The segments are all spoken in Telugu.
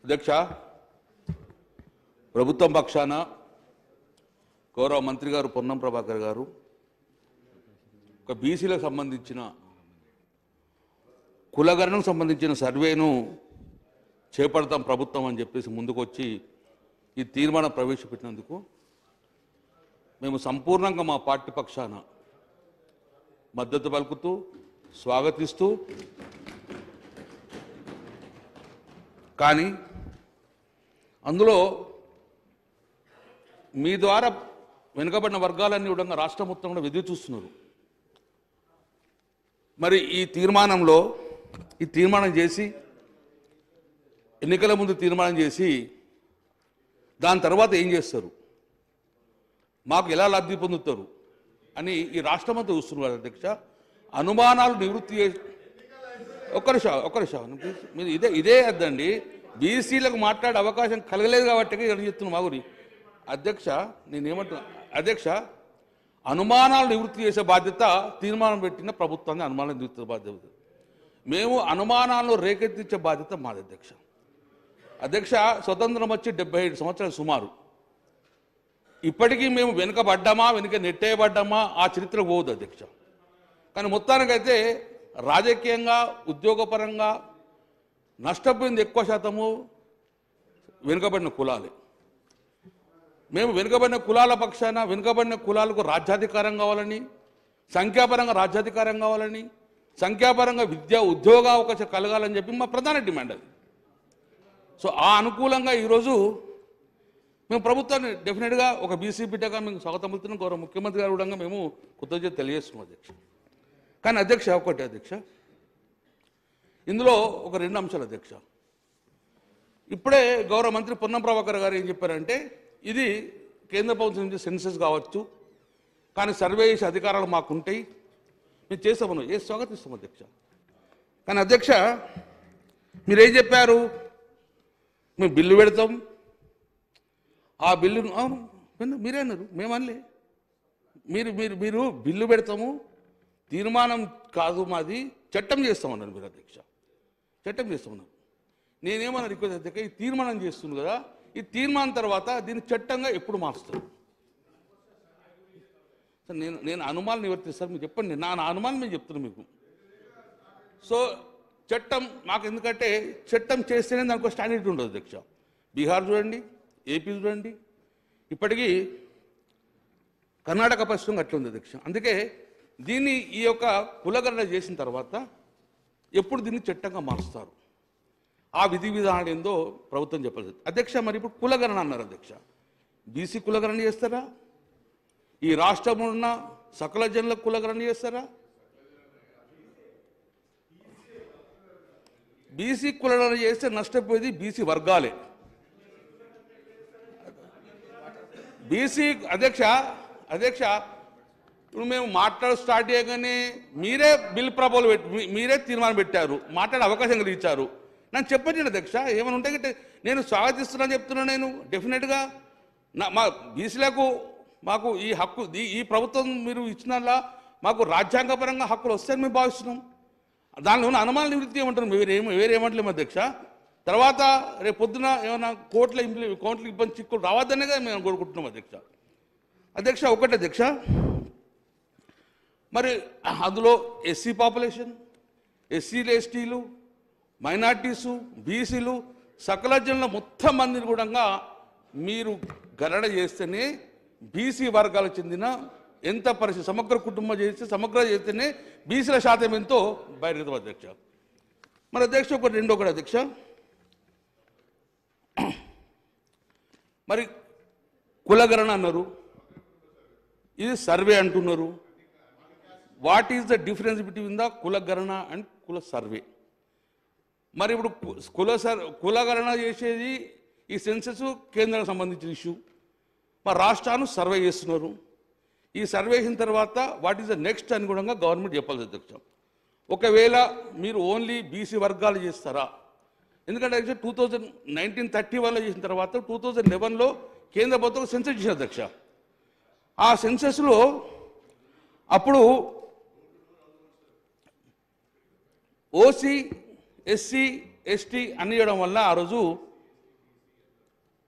అధ్యక్ష ప్రభుత్వం పక్షాన గౌరవ మంత్రి గారు పొన్నం ప్రభాకర్ గారు ఒక బీసీలకు సంబంధించిన కులగణకు సంబంధించిన సర్వేను చేపడతాం ప్రభుత్వం అని చెప్పేసి ముందుకొచ్చి ఈ తీర్మానం ప్రవేశపెట్టినందుకు మేము సంపూర్ణంగా మా పార్టీ పక్షాన మద్దతు పలుకుతూ స్వాగతిస్తూ కానీ అందులో మీ ద్వారా వెనుకబడిన వర్గాలన్నీ కూడా రాష్ట్ర మొత్తం కూడా ఎదురు చూస్తున్నారు మరి ఈ తీర్మానంలో ఈ తీర్మానం చేసి ఎన్నికల ముందు తీర్మానం చేసి దాని తర్వాత ఏం చేస్తారు మాకు ఎలా లబ్ధి పొందుతారు అని ఈ రాష్ట్రం అంతా చూస్తున్నారు అధ్యక్ష అనుమానాలు నివృత్తి చేసి ఒక్క నిమిషం ఒక్క నిమిషం ప్లీజ్. మీరు ఇదే ఇదే అద్దండి బీసీలకు మాట్లాడే అవకాశం కలగలేదు కాబట్టి ఇక్కడ చెప్తున్నాను మా గురి అధ్యక్ష నేనేమంటున్నా అధ్యక్ష అనుమానాలు నివృత్తి చేసే బాధ్యత తీర్మానం పెట్టిన ప్రభుత్వాన్ని అనుమానాలు నివృత్తి బాధ్యత మేము అనుమానాలను రేకెత్తించే బాధ్యత మాది అధ్యక్ష అధ్యక్ష స్వతంత్రం వచ్చి డెబ్బై ఐదు సంవత్సరాలు సుమారు ఇప్పటికీ మేము వెనుకబడ్డామా వెనుక నెట్టేయబడ్డామా ఆ చరిత్ర పోదు అధ్యక్ష కానీ మొత్తానికైతే రాజకీయంగా ఉద్యోగపరంగా నష్టపోయింది ఎక్కువ శాతము వెనుకబడిన కులాలే మేము వెనుకబడిన కులాల పక్షాన వెనుకబడిన కులాలకు రాజ్యాధికారం కావాలని సంఖ్యాపరంగా రాజ్యాధికారం కావాలని సంఖ్యాపరంగా విద్యా ఉద్యోగ అవకాశం కలగాలని చెప్పి మా ప్రధాన డిమాండ్ అది సో ఆ అనుకూలంగా ఈరోజు మేము ప్రభుత్వాన్ని డెఫినెట్గా ఒక బీసీ బిడ్డగా మేము స్వాగతం పలుకుతున్నాం గౌరవ ముఖ్యమంత్రి గారు కూడా మేము కృతజ్ఞత తెలియజేస్తున్నాం అధ్యక్ష కానీ అధ్యక్ష ఒకటి అధ్యక్ష ఇందులో ఒక రెండు అంశాలు అధ్యక్ష ఇప్పుడే గౌరవ మంత్రి పొన్నం ప్రభాకర్ గారు ఏం చెప్పారంటే ఇది కేంద్ర ప్రభుత్వం నుంచి సెన్సెస్ కావచ్చు కానీ సర్వే చేసే అధికారాలు మాకు ఉంటాయి మేము చేస్తామను ఏ స్వాగతిస్తాం అధ్యక్ష కానీ అధ్యక్ష మీరేం చెప్పారు మేము బిల్లు పెడతాం ఆ బిల్లును అవును విన్న- మీరే అన్నారు మేమనలే మీరు మీరు మీరు బిల్లు పెడతాము తీర్మానం కాదు మాది చట్టం చేస్తామన్నారు మీరు అధ్యక్ష చట్టం చేస్తామన్నారు నేనేమన్నా రిక్వెస్ట్ అధ్యక్ష ఈ తీర్మానం చేస్తుంది కదా ఈ తీర్మానం తర్వాత దీన్ని చట్టంగా ఎప్పుడు మారుస్తారు సార్ నేను నేను అనుమానం నివర్తిస్తాను మీరు చెప్పండి నా నా అనుమానం నేను చెప్తున్నాను మీకు సో చట్టం మాకు ఎందుకంటే చట్టం చేస్తేనే దానికి స్టాండర్డ్ ఉండదు అధ్యక్ష బీహార్ చూడండి ఏపీ చూడండి ఇప్పటికీ కర్ణాటక పశ్చిమ అట్లా ఉంది అధ్యక్ష అందుకే దీన్ని ఈ యొక్క కులగణన చేసిన తర్వాత ఎప్పుడు దీన్ని చట్టంగా మారుస్తారు ఆ విధి విధానాలు ఏందో ప్రభుత్వం చెప్పలేదు అధ్యక్ష మరి ఇప్పుడు కులగణన అన్నారు అధ్యక్ష బీసీ కులగణన చేస్తారా ఈ రాష్ట్రంలో ఉన్న సకల జనుల కులగణన చేస్తారా బీసీ కులగణన చేస్తే నష్టపోయేది బీసీ వర్గాలే బీసీ అధ్యక్ష అధ్యక్ష ఇప్పుడు మేము మాట్లాడ స్టార్ట్ చేయగానే మీరే బిల్ ప్రపోజల్ పెట్టి మీ- మీరే తీర్మానం పెట్టారు మాట్లాడే అవకాశం కలిగించారు నన్ను చెప్పండి అధ్యక్ష ఏమైనా ఉంటే గిట్ట నేను స్వాగతిస్తున్నాను చెప్తున్నాను నేను డెఫినెట్గా నా మా బీసీలకు మాకు ఈ హక్కు ఈ- ఈ ప్రభుత్వం మీరు ఇచ్చినలా మాకు రాజ్యాంగపరంగా హక్కులు వస్తాయని మేము భావిస్తున్నాం దానిలో ఉన్న అనుమానాల నివృత్తి ఏమంటారు వేరేం వేరేమంటలేము అధ్యక్ష తర్వాత రేపు పొద్దున ఏమైనా కోట్ల ఇంప్లి కోట్ల ఇబ్బంది చిక్కులు రావద్దనే కదా మేము కోరుకుంటున్నాం అధ్యక్ష అధ్యక్ష ఒకటి అధ్యక్ష మరి అందులో ఎస్సీ పాపులేషన్ ఎస్సీలు ఎస్టీలు మైనార్టీసు బీసీలు సకల జనుల మొత్తం మందిని కూడా మీరు గణన చేస్తేనే బీసీ వర్గాలకు చెందిన ఎంత పరిస్థితి సమగ్ర కుటుంబం చేస్తే సమగ్ర చేస్తేనే బీసీల శాతం ఎంతో బహిర్గతం అధ్యక్ష మరి అధ్యక్ష ఒకటి రెండో ఒకటి అధ్యక్ష మరి కులగణన అన్నారు ఇది సర్వే అంటున్నారు what is the difference between the కులగణన అండ్ కుల సర్వే మరి ఇప్పుడు కు- కుల సర్ కులగణన చేసేది ఈ సెన్సెస్ కేంద్రానికి సంబంధించిన ఇష్యూ మరి రాష్ట్రాన్ని సర్వే చేస్తున్నారు ఈ సర్వే చేసిన తర్వాత వాట్ ఈస్ ద నెక్స్ట్ అని కూడా గవర్నమెంట్ చెప్పాలి అధ్యక్ష ఒకవేళ మీరు ఓన్లీ బీసీ వర్గాలు చేస్తారా ఎందుకంటే టూ థౌజండ్ నైన్టీన్ థర్టీ వన్లో చేసిన తర్వాత టూ థౌజండ్ లెవెన్లో కేంద్ర ప్రభుత్వం సెన్సెస్ చేసిన అధ్యక్ష ఆ సెన్సెస్లో అప్పుడు ఓసీ ఎస్సీ ఎస్టీ అని ఇవ్వడం వల్ల ఆ రోజు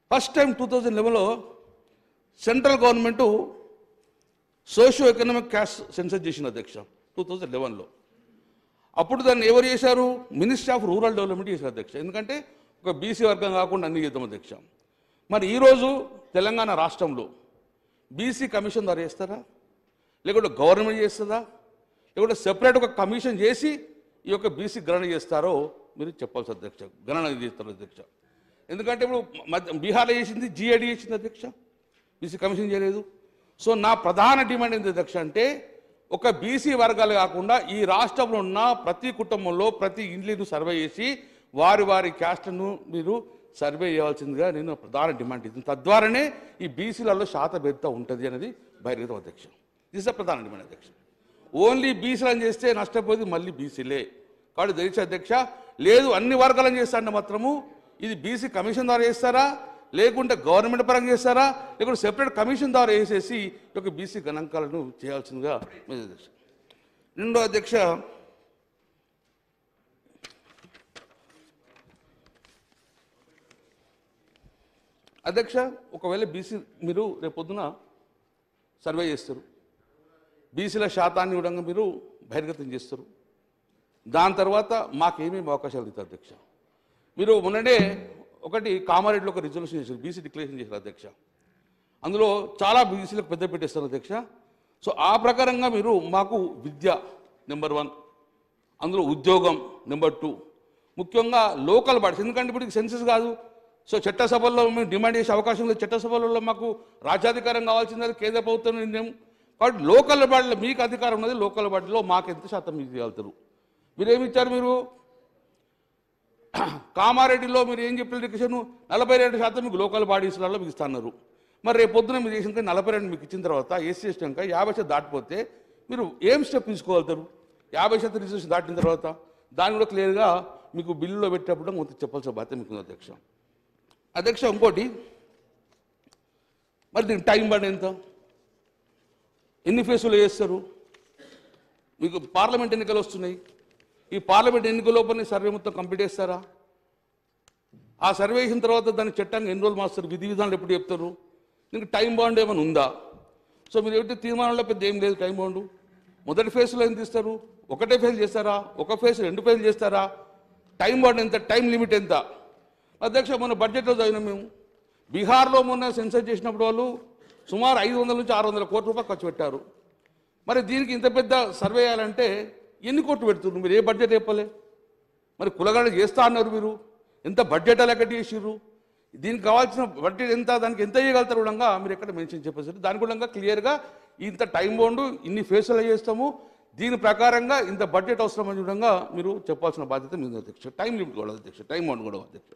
ఫస్ట్ టైం టూ థౌజండ్ లెవెన్లో central government socio economic caste census చేసిన అధ్యక్ష టూ థౌజండ్ లెవెన్లో అప్పుడు దాన్ని ఎవరు చేశారు మినిస్ట్రీ ఆఫ్ రూరల్ డెవలప్మెంట్ చేశారు అధ్యక్ష ఎందుకంటే ఒక బీసీ వర్గం కాకుండా అన్ని చేద్దాం అధ్యక్ష మరి ఈరోజు తెలంగాణ రాష్ట్రంలో బీసీ కమిషన్ ద్వారా చేస్తారా లేకుంటే గవర్నమెంట్ చేస్తుందా లేకుంటే సెపరేట్ ఒక కమిషన్ చేసి ఈ యొక్క బీసీ గణన చేస్తారో మీరు చెప్పాల్సి అధ్యక్ష గణన చేస్తారు అధ్యక్ష ఎందుకంటే ఇప్పుడు మధ్య బీహార్లో చేసింది జిఐడి చేసింది అధ్యక్ష బీసీ కమిషన్ చేయలేదు సో నా ప్రధాన డిమాండ్ ఏంటి అధ్యక్ష అంటే ఒక బీసీ వర్గాలు కాకుండా ఈ రాష్ట్రంలో ఉన్న ప్రతి కుటుంబంలో ప్రతి ఇండ్లను సర్వే చేసి వారి వారి క్యాస్ట్ను మీరు సర్వే చేయాల్సిందిగా నేను ప్రధాన డిమాండ్ ఇది తద్వారానే ఈ బీసీలలో శాతభేదత ఉంటుంది అనేది బహిర్గతం అధ్యక్ష దిస్ ప్రధాన డిమాండ్ అధ్యక్ష ఓన్లీ బీసీలను చేస్తే నష్టపోయేది మళ్ళీ బీసీలే కాబట్టి దయచేసి అధ్యక్ష లేదు అన్ని వర్గాలను చేస్తారంటే మాత్రము ఇది బీసీ కమిషన్ ద్వారా చేస్తారా లేకుంటే గవర్నమెంట్ పరంగా చేస్తారా లేకుంటే సెపరేట్ కమిషన్ ద్వారా వేసేసి ఈ యొక్క బీసీ గణాంకాలను చేయాల్సిందిగా మీద అధ్యక్ష రెండో అధ్యక్ష అధ్యక్ష ఒకవేళ బీసీ మీరు రేపొద్దున సర్వే చేస్తారు బీసీల శాతాన్ని కూడా మీరు బహిర్గతం చేస్తారు దాని తర్వాత మాకేమేమి అవకాశాలు ఇస్తారు అధ్యక్ష మీరు మొన్ననే ఒకటి కామారెడ్డిలో ఒక రిజల్యూషన్ చేశారు బీసీ డిక్లరేషన్ చేశారు అధ్యక్ష అందులో చాలా బీసీలకు పెద్ద పెట్టేస్తారు అధ్యక్ష సో ఆ ప్రకారంగా మీరు మాకు విద్య నెంబర్ వన్ అందులో ఉద్యోగం నెంబర్ టూ ముఖ్యంగా లోకల్ బాడీస్ ఎందుకంటే ఇప్పుడు సెన్సెస్ కాదు సో చట్టసభల్లో మేము డిమాండ్ చేసే అవకాశం లేదు చట్టసభలలో మాకు రాజ్యాధికారం కావాల్సింది కేంద్ర ప్రభుత్వం నిర్ణయం కాబట్టి లోకల్ బాడీలో మీకు అధికారం ఉన్నది లోకల్ బాడీలో మాకు ఎంత శాతం మీకు ఇవ్వగలుగుతారు మీరేమి ఇచ్చారు మీరు కామారెడ్డిలో మీరు ఏం చెప్పిన రిక్షన్ నలభై రెండు శాతం మీకు లోకల్ బాడీస్లలో మీకు ఇస్తున్నారు మరి రేపు పొద్దున మీరు చేసిన నలభై రెండు మీకు ఇచ్చిన తర్వాత ఎస్సీ ఎస్టీ ఇంకా యాభై శాతం దాటిపోతే మీరు ఏం స్టెప్ తీసుకోగలుగుతారు యాభై శాతం రిజర్వేషన్ దాటిన తర్వాత దాన్ని కూడా క్లియర్గా మీకు బిల్లులో పెట్టేటప్పుడు కొంత చెప్పాల్సిన బాధ్యత మీకు ఉంది అధ్యక్ష అధ్యక్ష ఇంకోటి మరి దీనికి టైం పడి ఎంత ఎన్ని ఫేసులు చేస్తారు మీకు పార్లమెంట్ ఎన్నికలు వస్తున్నాయి ఈ పార్లమెంట్ ఎన్నికల లోపలనే సర్వే మొత్తం కంప్లీట్ చేస్తారా ఆ సర్వే చేసిన తర్వాత దాని చట్టాన్ని ఎన్ని రోజులు మాస్తారు విధి విధానాలు ఎప్పుడు చెప్తారు దీనికి టైం బాండ్ ఏమైనా ఉందా సో మీరు ఏమిటి తీర్మానంలో పెద్ద ఏం లేదు టైం బాండ్ మొదటి ఫేజ్లో ఏం తీస్తారు ఒకటే ఫేజ్ చేస్తారా ఒక ఫేజ్ రెండు ఫేజ్ చేస్తారా టైం బాండ్ ఎంత టైం లిమిట్ ఎంత అధ్యక్ష మొన్న బడ్జెట్లో చదివినాం మేము బీహార్లో మొన్న సెన్సర్ చేసినప్పుడు వాళ్ళు సుమారు ఐదు వందల నుంచి ఆరు వందల కోట్ల రూపాయలు ఖర్చు పెట్టారు మరి దీనికి ఇంత పెద్ద సర్వే చేయాలంటే ఎన్ని కోట్లు పెడుతున్నారు మీరు ఏ బడ్జెట్ చెప్పలే మరి కులగడ చేస్తా అన్నారు మీరు ఎంత బడ్జెట్ అలా కట్టి చేసిర్రు దీనికి కావాల్సిన బడ్జెట్ ఎంత దానికి ఎంత చేయగలుగుతారు కూడా మీరు ఎక్కడ మెన్షన్ చెప్పేసారు దాని కూడా క్లియర్గా ఇంత టైం బౌండ్ ఇన్ని ఫేసులు చేస్తాము దీని ప్రకారంగా ఇంత బడ్జెట్ అవసరమని విధంగా మీరు చెప్పాల్సిన బాధ్యత మీద అధ్యక్ష టైం లిమిట్ కూడా అధ్యక్ష టైం బౌండ్ కూడా అధ్యక్ష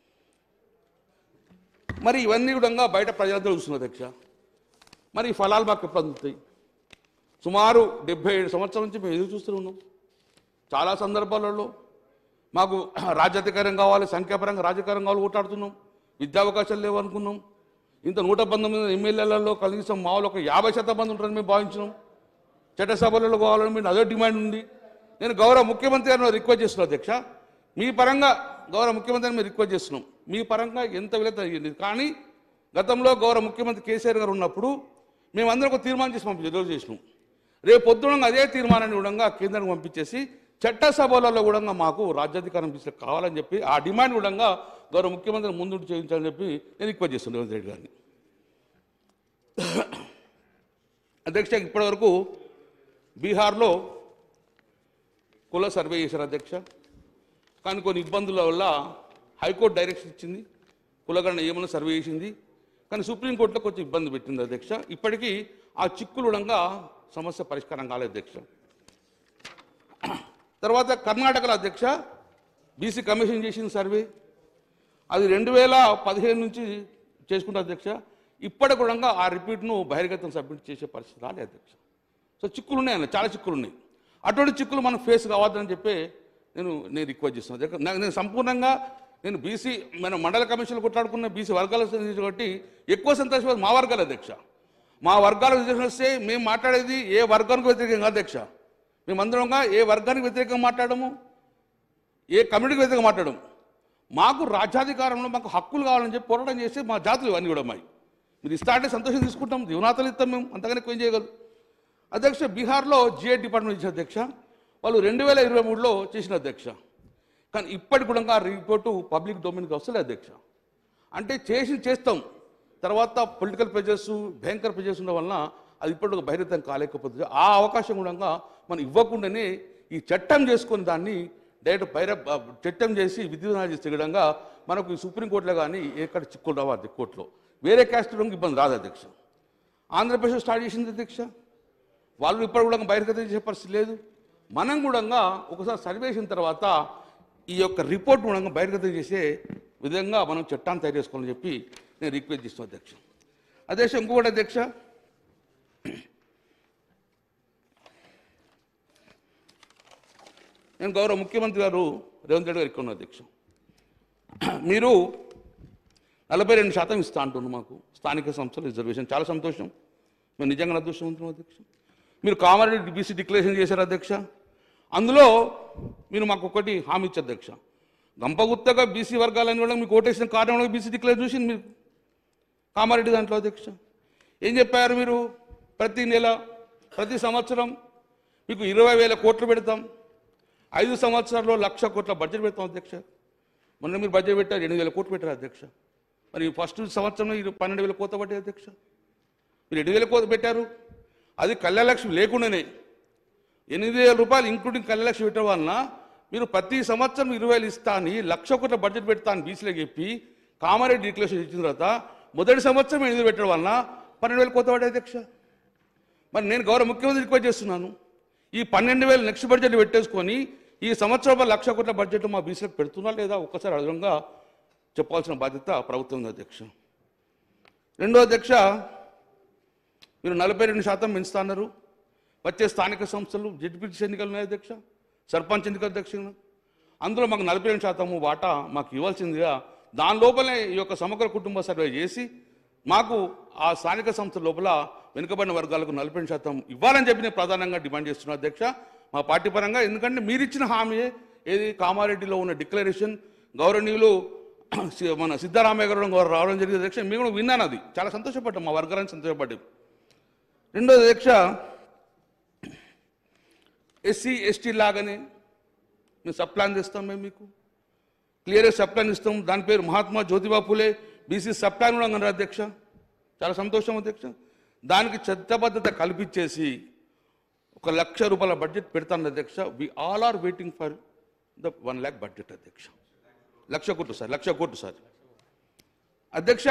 మరి ఇవన్నీ కూడా బయట ప్రజలందరూ చూస్తున్నారు అధ్యక్ష మరి ఈ ఫలాలు మాకు ఎప్పుడు అందుతాయి సుమారు డెబ్బై ఏడు సంవత్సరాల నుంచి మేము ఎదురు చూస్తూ ఉన్నాం చాలా సందర్భాలలో మాకు రాజ్యాధికారం కావాలి సంఖ్యాపరంగా రాజకీయం కావాలి ఓటాడుతున్నాం విద్యావకాశాలు లేవు అనుకున్నాం ఇంత నూట పంతొమ్మిది ఎమ్మెల్యేలలో కనీసం మామూలు ఒక యాభై శాతం మంది ఉంటారని మేము భావించినాం చట్టసభలలో కావాలని మీరు అదే డిమాండ్ ఉంది నేను గౌరవ ముఖ్యమంత్రి గారిని రిక్వెస్ట్ చేస్తున్నాను అధ్యక్ష మీ పరంగా గౌరవ ముఖ్యమంత్రి గారిని మేము రిక్వెస్ట్ చేస్తున్నాం మీ పరంగా ఎంత విలేత అయ్యింది కానీ గతంలో గౌరవ ముఖ్యమంత్రి కేసీఆర్ గారు ఉన్నప్పుడు మేమందరం ఒక తీర్మానం చేసి పంపించి ఎదురు చేసినాం రేపు పొద్దున అదే తీర్మానాన్ని కూడా కేంద్రానికి పంపించేసి చట్టసభలలో కూడా మాకు రాజ్యాధికారం తీసుకు కావాలని చెప్పి ఆ డిమాండ్ కూడా గౌరవ ముఖ్యమంత్రి ముందుండి చేయించాలని చెప్పి నేను రిక్వెస్ట్ చేస్తున్నాను రేవంత్ రెడ్డి గారిని అధ్యక్ష ఇప్పటివరకు బీహార్లో కుల సర్వే చేశారు అధ్యక్ష కానీ కొన్ని ఇబ్బందుల వల్ల హైకోర్టు డైరెక్షన్ ఇచ్చింది కులగణన ఏమన్నా సర్వే చేసింది కానీ సుప్రీంకోర్టులో కొంచెం ఇబ్బంది పెట్టింది అధ్యక్ష ఇప్పటికీ ఆ చిక్కులుడంగా సమస్య పరిష్కారం కాలేదు అధ్యక్ష తర్వాత కర్ణాటకలో అధ్యక్ష బీసీ కమిషన్ చేసిన సర్వే అది రెండు వేల పదిహేను నుంచి చేసుకుంటే అధ్యక్ష ఇప్పటి కూడా ఆ రిపీట్ను బహిర్గతం సబ్మిట్ చేసే పరిస్థితి రాలేదు అధ్యక్ష సో చిక్కులు ఉన్నాయి అన్న చాలా చిక్కులు ఉన్నాయి అటువంటి చిక్కులు మనం ఫేస్ కావద్దని చెప్పి నేను నేను రిక్వెస్ట్ చేస్తున్నాను అధ్యక్ష. నాకు నేను సంపూర్ణంగా నేను బీసీ మన మండల కమిషన్లు కొట్లాడుకున్న బీసీ వర్గాల సంబంధించి కాబట్టి ఎక్కువ సంతోషం మా వర్గాల అధ్యక్ష మా వర్గాల ఉద్దేశం వస్తే మేము మాట్లాడేది ఏ వర్గానికి వ్యతిరేకం కాదు అధ్యక్ష మేమందరంగా ఏ వర్గానికి వ్యతిరేకంగా మాట్లాడము ఏ కమ్యూనిటీకి వ్యతిరేకంగా మాట్లాడము మాకు రాజ్యాధికారంలో మాకు హక్కులు కావాలని చెప్పి పోరాటం చేసి మా జాతులు ఇవన్నీ కూడా మాయి మీరు ఇస్తా అంటే సంతోషం తీసుకుంటాం జీవనాతలు ఇస్తాం మేము అంతగానే ఎక్కువ ఏం చేయగలరు అధ్యక్ష బీహార్లో జిఏ డిపార్ట్మెంట్ ఇచ్చిన అధ్యక్ష వాళ్ళు రెండు వేల ఇరవై మూడులో చేసిన అధ్యక్ష కానీ ఇప్పటికి కూడా ఆ రిపోర్టు పబ్లిక్ డొమైన్కి వస్తలే అధ్యక్ష అంటే చేసి చేస్తాం తర్వాత పొలిటికల్ ప్రెజర్స్ భయంకర ప్రెజర్స్ ఉండడం వలన అది ఇప్పటికి బహిరంగం కాలేకపోతుంది ఆ అవకాశం కూడా మనం ఇవ్వకుండానే ఈ చట్టం చేసుకుని దాన్ని డైరెక్ట్ బహిర చట్టం చేసి విధివిధానాలు చేసే విధంగా మనకు ఈ సుప్రీంకోర్టులో కానీ ఎక్కడ చిక్కులు రావాలి కోర్టులో వేరే క్యాస్ట్ ఇబ్బంది రాదు అధ్యక్ష ఆంధ్రప్రదేశ్ స్టార్ట్ చేసింది అధ్యక్ష వాళ్ళు ఇప్పుడు కూడా బహిర్గతం చేసే పరిస్థితి లేదు మనం కూడా ఒకసారి సర్వే చేసిన తర్వాత ఈ యొక్క రిపోర్ట్ కూడా బహిర్గతం చేసే విధంగా మనం చట్టాన్ని తయారు చేసుకోవాలని చెప్పి నేను రిక్వెస్ట్ చేస్తున్నాను అధ్యక్ష అధ్యక్ష ఇంకొకటి అధ్యక్ష నేను గౌరవ ముఖ్యమంత్రి గారు రేవంత్ రెడ్డి గారు ఇక్కడ ఉన్నారు అధ్యక్ష మీరు నలభై రెండు శాతం ఇస్తా అంటున్నారు మాకు స్థానిక సంస్థల రిజర్వేషన్ చాలా సంతోషం మేము నిజంగా అదృష్టవంతులం అధ్యక్ష మీరు కామారెడ్డి బీసీ డిక్లరేషన్ చేశారు అధ్యక్ష అందులో మీరు మాకు ఒకటి హామీ ఇచ్చారు అధ్యక్ష గంపగుత్తగా బీసీ వర్గాలని కూడా మీకు ఓటేసిన కారణంలో బీసీ డిక్లేర్ చూసింది మీరు కామారెడ్డి దాంట్లో అధ్యక్ష ఏం చెప్పారు మీరు ప్రతి నెల ప్రతి సంవత్సరం మీకు ఇరవై వేల కోట్లు పెడతాం ఐదు సంవత్సరాల్లో లక్ష కోట్ల బడ్జెట్ పెడతాం అధ్యక్ష మొన్న మీరు బడ్జెట్ పెట్టారు ఎనిమిది వేల కోట్లు పెట్టారు అధ్యక్ష మరి ఫస్ట్ సంవత్సరంలో ఇరు- పన్నెండు వేల కోత పడ్డాయి అధ్యక్ష మీరు ఎనిమిది వేల కోత పెట్టారు అది కళ్యాణలక్ష్మి లేకుండానే ఎనిమిది వేల రూపాయలు ఇంక్లూడింగ్ కళ్యాణలక్ష్మి పెట్టడం వలన మీరు ప్రతి సంవత్సరం ఇరవై వేలు ఇస్తా అని లక్ష కోట్ల బడ్జెట్ పెడతా అని బీసీలో చెప్పి కామారెడ్డి డిక్లరేషన్ ఇచ్చిన తర్వాత మొదటి సంవత్సరం ఎనిమిది పెట్టడం వలన పన్నెండు వేలు కోత పడ్డాయి అధ్యక్ష మరి నేను గౌరవ ముఖ్యమంత్రి రిక్వెస్ట్ చేస్తున్నాను ఈ పన్నెండు వేలు నెక్స్ట్ బడ్జెట్ పెట్టేసుకొని ఈ సంవత్సరం లక్ష కోట్ల బడ్జెట్ మా బీసీలకు పెడుతున్నా లేదా ఒక్కసారి అదనంగా చెప్పాల్సిన బాధ్యత ప్రభుత్వం ఉంది అధ్యక్ష రెండో అధ్యక్ష మీరు నలభై రెండు శాతం పెంచుతా అన్నారు వచ్చే స్థానిక సంస్థలు జడ్పీటీసీ ఎన్నికలు ఉన్నాయి అధ్యక్ష సర్పంచ్ ఎన్నికల అధ్యక్ష అందులో మాకు నలభై రెండు శాతము వాటా మాకు ఇవ్వాల్సిందిగా దాని లోపలే ఈ యొక్క సమగ్ర కుటుంబ సర్వే చేసి మాకు ఆ స్థానిక సంస్థ లోపల వెనుకబడిన వర్గాలకు నలభై రెండు శాతం ఇవ్వాలని చెప్పి నేను ప్రధానంగా డిమాండ్ చేస్తున్నా అధ్యక్ష మా పార్టీ పరంగా ఎందుకంటే మీరు ఇచ్చిన హామీ ఏది కామారెడ్డిలో ఉన్న డిక్లరేషన్ గౌరవనీయులు సి- మన సిద్ధరామయ్య గారు గారు రావడం జరిగింది అధ్యక్ష మేము కూడా విన్నాను అది చాలా సంతోషపడ్డాం మా వర్గాలను సంతోషపడ్డాం రెండోది అధ్యక్ష ఎస్సీ ఎస్టీ లాగానే మేము సబ్ ప్లాన్ తెస్తాం మేము మీకు క్లియర్గా సబ్ ప్లాన్ ఇస్తాం దాని పేరు Mahatma Jyotiba Phule BC sub plan కూడా అన్నారు అధ్యక్ష చాలా సంతోషం అధ్యక్ష దానికి చట్టబద్ధత కల్పించేసి ఒక లక్ష రూపాయల బడ్జెట్ పెడతాను అధ్యక్ష we all are waiting for the one lakh budget అధ్యక్ష లక్ష కోట్లు సార్ లక్ష కోట్లు సార్ అధ్యక్ష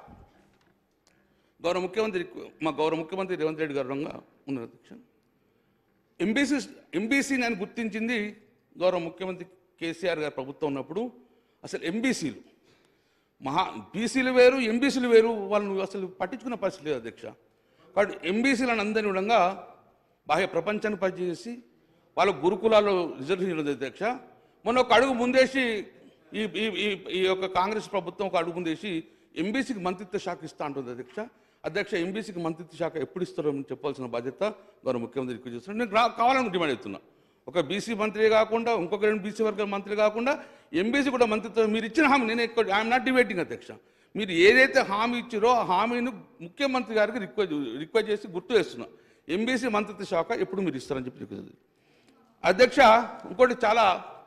గౌరవ ముఖ్యమంత్రి మా గౌరవ ముఖ్యమంత్రి రేవంత్ రెడ్డి గారు రంగా ఉన్నారు అధ్యక్ష ఎంబీసీ ఎంబీసీ నేను గుర్తించింది గౌరవ ముఖ్యమంత్రి కేసీఆర్ గారు ప్రభుత్వం ఉన్నప్పుడు అసలు ఎంబీసీలు మహా బీసీలు వేరు ఎంబీసీలు వేరు వాళ్ళని అసలు పట్టించుకున్న పరిస్థితి లేదు అధ్యక్ష కాబట్టి ఎంబీసీలను అందరి విధంగా బాహ్య ప్రపంచాన్ని పనిచేసి వాళ్ళ గురుకులాల్లో రిజర్వేషన్ ఉంది అధ్యక్ష మొన్న ఒక అడుగు ముందేసి ఈ ఈ ఈ- ఈ యొక్క కాంగ్రెస్ ప్రభుత్వం ఒక అడుగు ముందేసి ఎంబీసీకి మంత్రిత్వ శాఖ ఇస్తా అంటుంది అధ్యక్ష అధ్యక్ష ఎంబీసీకి మంత్రిత్వ శాఖ ఎప్పుడు ఇస్తారో అని చెప్పాల్సిన బాధ్యత గౌరవ ముఖ్యమంత్రి ఎక్కువ చేస్తున్నాను నేను రా- కావాలని డిమాండ్ చేస్తున్నా ఒక బీసీ మంత్రి కాకుండా ఇంకొక రెండు బీసీ వర్గ మంత్రి కాకుండా ఎంబీసీ కూడా మంత్రిత్వం మీరు ఇచ్చిన హామీ నేను ఎక్కువ ఐఎమ్ నాట్ డిబేటింగ్ అధ్యక్ష మీరు ఏదైతే హామీ ఇచ్చారో ఆ హామీని ముఖ్యమంత్రి గారికి రిక్వెస్ట్ రిక్వెస్ట్ చేసి గుర్తు చేస్తున్నా ఎంబీసీ మంత్రిత్వ శాఖ ఎప్పుడు మీరు ఇస్తారని చెప్పి రిక్వెస్ట్ అధ్యక్ష ఇంకోటి చాలా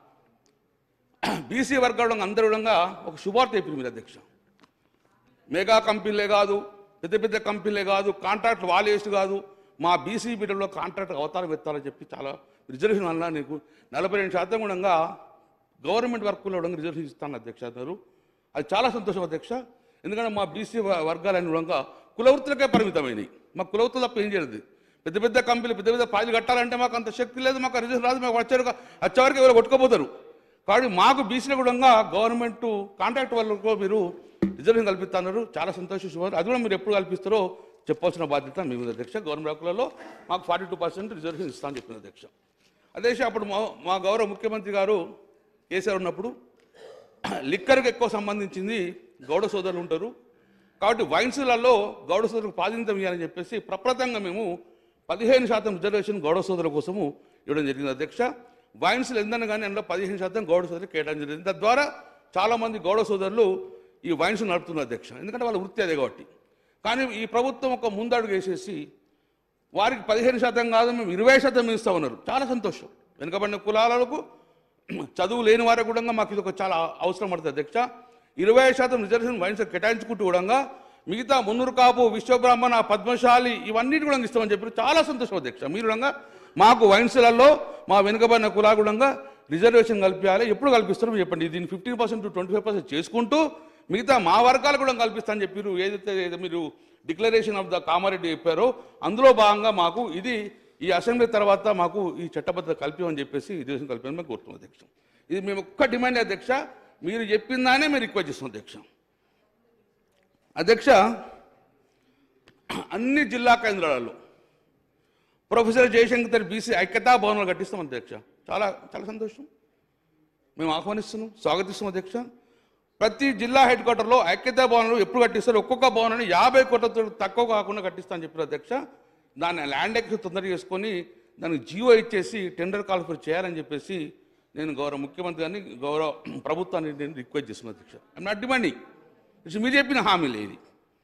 బీసీ వర్గాల అందరి విధంగా ఒక శుభార్త చెప్పింది మీరు అధ్యక్ష మెగా కంపెనీలే కాదు పెద్ద పెద్ద కంపెనీలే కాదు కాంట్రాక్ట్ వాళ్ళు వేస్ట్ కాదు మా బీసీ బిడ్డలో కాంట్రాక్ట్ అవతారం ఎత్తాలని చెప్పి చాలా రిజర్వేషన్ వల్ల నీకు నలభై రెండు శాతం కూడా గవర్నమెంట్ వర్క్లో కూడా రిజర్వేషన్ ఇస్తాను అధ్యక్ష అన్నారు అది చాలా సంతోషం అధ్యక్ష ఎందుకంటే మా బీసీ వర్గాలన్నీ కూడా కులవృత్తులకే పరిమితమైనవి మా కులవృత్తులు తప్ప ఏం చేయలేదు పెద్ద పెద్ద కంపెనీలు పెద్ద పెద్ద ప్రాజెక్టులు కట్టాలంటే మాకు అంత శక్తి లేదు మాకు రిజర్వేషన్ రాదు మాకు వచ్చే వచ్చేవరకు ఎవరు కొట్టుకోపోతారు కాబట్టి మాకు బీసీల కూడా గవర్నమెంట్ కాంట్రాక్ట్ వాళ్ళకు మీరు రిజర్వేషన్ కల్పిస్తున్నారు చాలా సంతోషం శుభారు అది కూడా మీరు ఎప్పుడు కల్పిస్తారో చెప్పాల్సిన బాధ్యత మీ మీద అధ్యక్ష గవర్నమెంట్ హక్కులలో మాకు ఫార్టీ టూ పర్సెంట్ రిజర్వేషన్ ఇస్తామని చెప్పిన అధ్యక్ష అధ్యక్ష అప్పుడు మా మా గౌరవ ముఖ్యమంత్రి గారు కేసీఆర్ ఉన్నప్పుడు లిక్కర్కి ఎక్కువ సంబంధించింది గౌడ సోదరులు ఉంటారు కాబట్టి వైన్స్లలో గౌడ సోదరులకు ప్రాధాన్యత ఇవ్వాలని చెప్పేసి ప్రప్రదంగా మేము పదిహేను శాతం రిజర్వేషన్ గౌడ సోదరుల కోసము ఇవ్వడం జరిగింది అధ్యక్ష వైన్స్లు ఎందన కానీ అందులో పదిహేను శాతం గౌడ సోదరులు కేటాయించడం జరిగింది తద్వారా చాలామంది గౌడవ సోదరులు ఈ వైన్స్ నడుపుతున్నారు అధ్యక్ష ఎందుకంటే వాళ్ళ వృత్తి అదే కాబట్టి కానీ ఈ ప్రభుత్వం ఒక ముందడుగు వేసేసి వారికి పదిహేను శాతం కాదు మేము ఇరవై శాతం ఇస్తా ఉన్నారు చాలా సంతోషం వెనుకబడిన కులాలకు చదువు లేని వారికి కూడా మాకు ఇది ఒక చాలా అవసరం పడుతుంది అధ్యక్ష ఇరవై శాతం రిజర్వేషన్ వైన్స్ కేటాయించుకుంటూ కూడా మిగతా మున్నూరు కాపు విశ్వబ్రాహ్మణ పద్మశాలి ఇవన్నిటి కూడా ఇస్తామని చెప్పారు చాలా సంతోషం అధ్యక్ష మీరు కూడా మాకు వైన్స్లలో మా వెనుకబడిన కులాలు కూడా రిజర్వేషన్ కల్పించాలి ఎప్పుడు కల్పిస్తారో మీరు చెప్పండి దీన్ని fifteen percent to twenty five percent చేసుకుంటూ మిగతా మా వర్గాలు కూడా కల్పిస్తానని చెప్పారు ఏదైతే ఏదో మీరు డిక్లరేషన్ ఆఫ్ ద కామారెడ్డి చెప్పారో అందులో భాగంగా మాకు ఇది ఈ అసెంబ్లీ తర్వాత మాకు ఈ చట్టబద్ధత కల్పించమని చెప్పేసి ఈ దేశం కల్పించమని మేము కోరుతున్నాం అధ్యక్ష ఇది మేము ఒక్క డిమాండ్ అధ్యక్ష మీరు చెప్పిందానే మేము రిక్వెస్ట్ చేస్తున్నాం అధ్యక్ష అధ్యక్ష అన్ని జిల్లా కేంద్రాలలో ప్రొఫెసర్ జయశంకర్ బీసీ ఐక్యతా భవనాలు కట్టిస్తాం అధ్యక్ష చాలా చాలా సంతోషం మేము ఆహ్వానిస్తున్నాం స్వాగతిస్తున్నాం అధ్యక్ష ప్రతి జిల్లా హెడ్ క్వార్టర్లో ఐక్యతా భవనాలు ఎప్పుడు కట్టిస్తారు ఒక్కొక్క భవనాన్ని యాభై కోట్లతో తక్కువ కాకుండా కట్టిస్తా అని చెప్పారు అధ్యక్ష దాన్ని ల్యాండ్ ఎక్స్ తొందరగా చేసుకొని దానికి జియో ఇచ్చేసి టెండర్ కాల్ఫర్ చేయాలని చెప్పేసి నేను గౌరవ ముఖ్యమంత్రి గారిని గౌరవ ప్రభుత్వాన్ని నేను రిక్వెస్ట్ చేస్తున్నాను అధ్యక్ష ఐఎమ్ నాట్ డిమాండింగ్ ఇట్స్ మీరు చెప్పిన హామీలే ఇది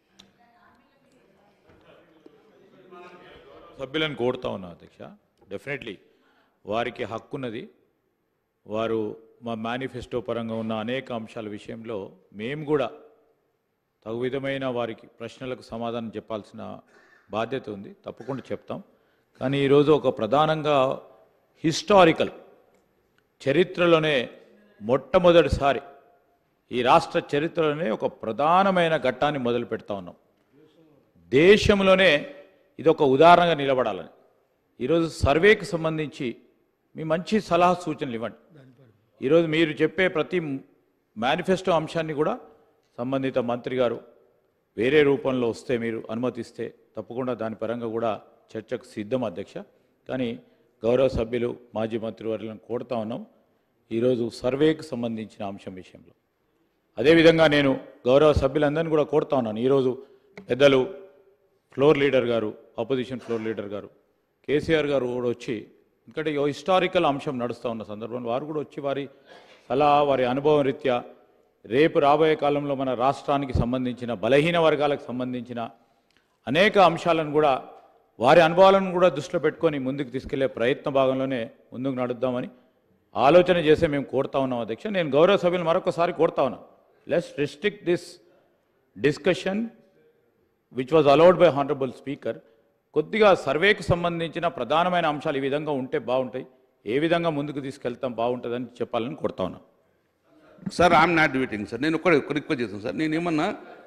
సభ్యులను కోరుతా ఉన్నా అధ్యక్ష డెఫినెట్లీ వారికి హక్కున్నది వారు మా మేనిఫెస్టో పరంగా ఉన్న అనేక అంశాల విషయంలో మేము కూడా తగు విధమైన వారికి ప్రశ్నలకు సమాధానం చెప్పాల్సిన బాధ్యత ఉంది తప్పకుండా చెప్తాం కానీ ఈరోజు ఒక ప్రధానంగా హిస్టారికల్ చరిత్రలోనే మొట్టమొదటిసారి ఈ రాష్ట్ర చరిత్రలోనే ఒక ప్రధానమైన ఘట్టాన్ని మొదలు పెడతా ఉన్నాం దేశంలోనే ఇది ఒక ఉదాహరణగా నిలబడాలని ఈరోజు సర్వేకి సంబంధించి మీ మంచి సలహా సూచనలు ఇవ్వండి ఈరోజు మీరు చెప్పే ప్రతి మేనిఫెస్టో అంశాన్ని కూడా సంబంధిత మంత్రి గారు వేరే రూపంలో వస్తే మీరు అనుమతిస్తే తప్పకుండా దాని పరంగా కూడా చర్చకు సిద్ధం అధ్యక్ష కానీ గౌరవ సభ్యులు మాజీ మంత్రివర్యులను కోరుతా ఉన్నాం ఈరోజు సర్వేకి సంబంధించిన అంశం విషయంలో అదేవిధంగా నేను గౌరవ సభ్యులందరినీ కూడా కోరుతా ఉన్నాను ఈరోజు పెద్దలు ఫ్లోర్ లీడర్ గారు అపోజిషన్ ఫ్లోర్ లీడర్ గారు కేసీఆర్ గారు కూడా వచ్చి ఇక్కడ ఈ హిస్టారికల్ అంశం నడుస్తూ ఉన్న సందర్భంలో వారు కూడా వచ్చి వారి సలహా వారి అనుభవం రీత్యా రేపు రాబోయే కాలంలో మన రాష్ట్రానికి సంబంధించిన బలహీన వర్గాలకు సంబంధించిన అనేక అంశాలను కూడా వారి అనుభవాలను కూడా దృష్టిలో పెట్టుకొని ముందుకు తీసుకెళ్లే ప్రయత్న భాగంలోనే ముందుకు నడుద్దామని ఆలోచన చేసే మేము కోరుతా ఉన్నాం అధ్యక్ష నేను గౌరవ సభ్యులు మరొకసారి కోరుతా ఉన్నాను less restrict this discussion which was allowed by honourable speaker కొద్దిగా సర్వేకి సంబంధించిన ప్రధానమైన అంశాలు ఈ విధంగా ఉంటే బాగుంటాయి ఏ విధంగా ముందుకు తీసుకెళ్తాం బాగుంటుందని చెప్పాలని కోరుతా ఉన్నాను sir I'm not debating sir నేను ఒక్క రిక్వెస్ట్ చేస్తాను సార్ నేను ఏమన్నా